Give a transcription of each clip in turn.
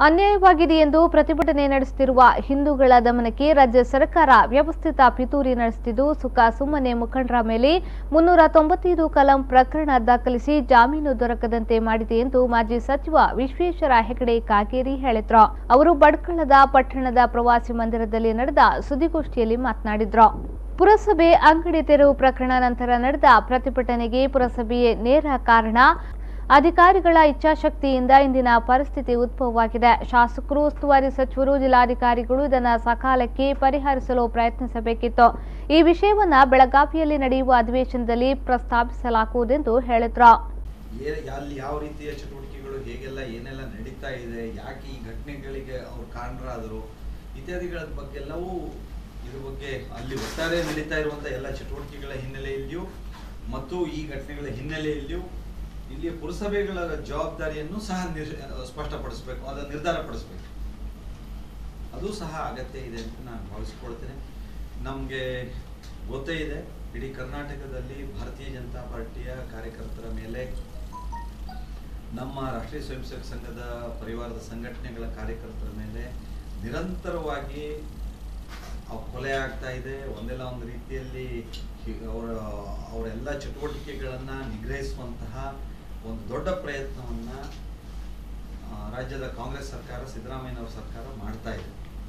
ಅನ್ಯಾಯವಾಗಿದೆ ಎಂದು ಪ್ರತಿಭಟನೆ ನಡೆಸುತ್ತಿರುವ ಹಿಂದೂಗಳ ದಮನಕ್ಕೆ ರಾಜ್ಯ ಸರ್ಕಾರ ವ್ಯವಸ್ಥಿತ ಪಿತೂರಿ ನಡೆಸುತ್ತಿದ್ದು ಸುಖ ಸುಮ್ಮನೆ ಮುಖಂಡರ ಮೇಲೆ ಮುನ್ನೂರ ತೊಂಬತ್ತೈದು ಕಲಂ ಪ್ರಕರಣ ದಾಖಲಿಸಿ ಜಾಮೀನು ದೊರಕದಂತೆ ಮಾಡಿದೆ ಎಂದು ಮಾಜಿ ಸಚಿವ ವಿಶ್ವೇಶ್ವರ ಹೆಗಡೆ ಕಾಗೇರಿ ಹೇಳಿದ್ರು ಅವರು ಬಡ್ಕಳದ ಪಟ್ಟಣದ ಪ್ರವಾಸಿ ಮಂದಿರದಲ್ಲಿ ನಡೆದ ಸುದ್ದಿಗೋಷ್ಠಿಯಲ್ಲಿ ಮಾತನಾಡಿದ್ರು ಪುರಸಭೆ ಅಂಗಡಿ ತೆರವು ಪ್ರಕರಣ ನಂತರ ನಡೆದ ಪ್ರತಿಭಟನೆಗೆ ಪುರಸಭೆಯೇ ನೇರ ಕಾರಣ ಅಧಿಕಾರಿಗಳ ಇಚ್ಛಾಶಕ್ತಿಯಿಂದ ಇಂದಿನ ಪರಿಸ್ಥಿತಿ ಉದ್ಭವವಾಗಿದೆ ಶಾಸಕರು ಉಸ್ತುವಾರಿ ಸಚಿವರು ಜಿಲ್ಲಾಧಿಕಾರಿಗಳು ಇದನ್ನು ಸಕಾಲಕ್ಕೆ ಪರಿಹರಿಸಲು ಪ್ರಯತ್ನಿಸಬೇಕಿತ್ತು ಈ ವಿಷಯವನ್ನ ಬೆಳಗಾವಿಯಲ್ಲಿ ನಡೆಯುವ ಅಧಿವೇಶನದಲ್ಲಿ ಪ್ರಸ್ತಾಪಿಸಲಾಗುವುದೆಂದು ಹೇಳಿದ್ರು ಏ- ಅಲ್ಲಿ ಯಾವ ರೀತಿಯ ಚಟುವಟಿಕೆಗಳು ಹೇಗೆಲ್ಲ ಏನೆಲ್ಲ ನಡೀತಾ ಇದೆ ಯಾಕೆ ಈ ಘಟನೆಗಳಿಗೆ ಅವ್ರು ಕಾರಣರಾದರು ಇತ್ಯಾದಿಗಳ ಬಗ್ಗೆ ಎಲ್ಲವೂ ಇದ್ರ ಬಗ್ಗೆ ಅಲ್ಲಿ ಒಟ್ಟಾರೆ ನಡೀತಾ ಇರುವಂಥ ಎಲ್ಲ ಚಟುವಟಿಕೆಗಳ ಹಿನ್ನೆಲೆಯಲ್ಲಿಯೂ ಮತ್ತು ಈ ಘಟನೆಗಳ ಹಿನ್ನೆಲೆಯಲ್ಲಿಯೂ ಇಲ್ಲಿಯ ಪುರಸಭೆಗಳ ಜವಾಬ್ದಾರಿಯನ್ನು ಸಹ ನಿರ್ ಸ್ಪಷ್ಟಪಡಿಸಬೇಕು ಅದನ್ನು ನಿರ್ಧಾರ ಪಡಿಸಬೇಕು ಅದು ಸಹ ಅಗತ್ಯ ಇದೆ ಅಂತ ನಾನು ಭಾವಿಸಿಕೊಳ್ತೇನೆ ನಮಗೆ ಗೊತ್ತೇ ಇದೆ ಇಡೀ ಕರ್ನಾಟಕದಲ್ಲಿ ಭಾರತೀಯ ಜನತಾ ಪಾರ್ಟಿಯ ಕಾರ್ಯಕರ್ತರ ಮೇಲೆ ನಮ್ಮ ರಾಷ್ಟ್ರೀಯ ಸ್ವಯಂ ಸೇವಕ ಸಂಘದ ಪರಿವಾರದ ಸಂಘಟನೆಗಳ ಕಾರ್ಯಕರ್ತರ ಮೇಲೆ ನಿರಂತರವಾಗಿ ಅವ್ ಕೊಲೆ ಆಗ್ತಾ ಇದೆ ಒಂದಲ್ಲ ಒಂದು ರೀತಿಯಲ್ಲಿ ಹಿ- ಅವರ ಅವರೆಲ್ಲ ಚಟುವಟಿಕೆಗಳನ್ನು ನಿಗ್ರಹಿಸುವಂತಹ ಒಂದು ದೊಡ್ಡ ಪ್ರಯತ್ನವನ್ನ ಆ, ರಾಜ್ಯದ ಕಾಂಗ್ರೆಸ್ ಸರ್ಕಾರ ಸಿದ್ದರಾಮಯ್ಯನವರ ಸರ್ಕಾರ ಮಾಡ್ತಾ ಇದೆ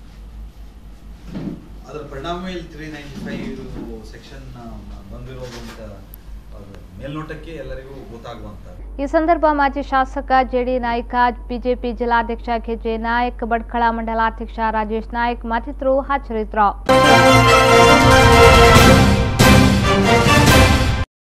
ಅದರ ಪರಿಣಾಮ ಇಲ್ಲಿ ತ್ರೀ ನೈಂಟಿ ಫೈವ್ ಸೆಕ್ಷನ್ ಬಂದಿರೋದು ಅಂತ ಅದು ಮೇಲ್ನೋಟಕ್ಕೆ ಎಲ್ಲರಿಗೂ ಗೊತ್ತಾಗುವಂತ ಈ ಸಂದರ್ಭ ಮಾಜಿ ಶಾಸಕ ಜೆಡಿ ನಾಯ್ಕ ಬಿಜೆಪಿ ಜಿಲ್ಲಾಧ್ಯಕ್ಷ ಕೆಜೆ ನಾಯಕ್ ಬಡ್ಕಳ ಮಂಡಲಾಧ್ಯಕ್ಷ ರಾಜೇಶ್ ನಾಯ್ಕ್ ಮತ್ತಿತರರು ಹಾಜರಿದ್ದರು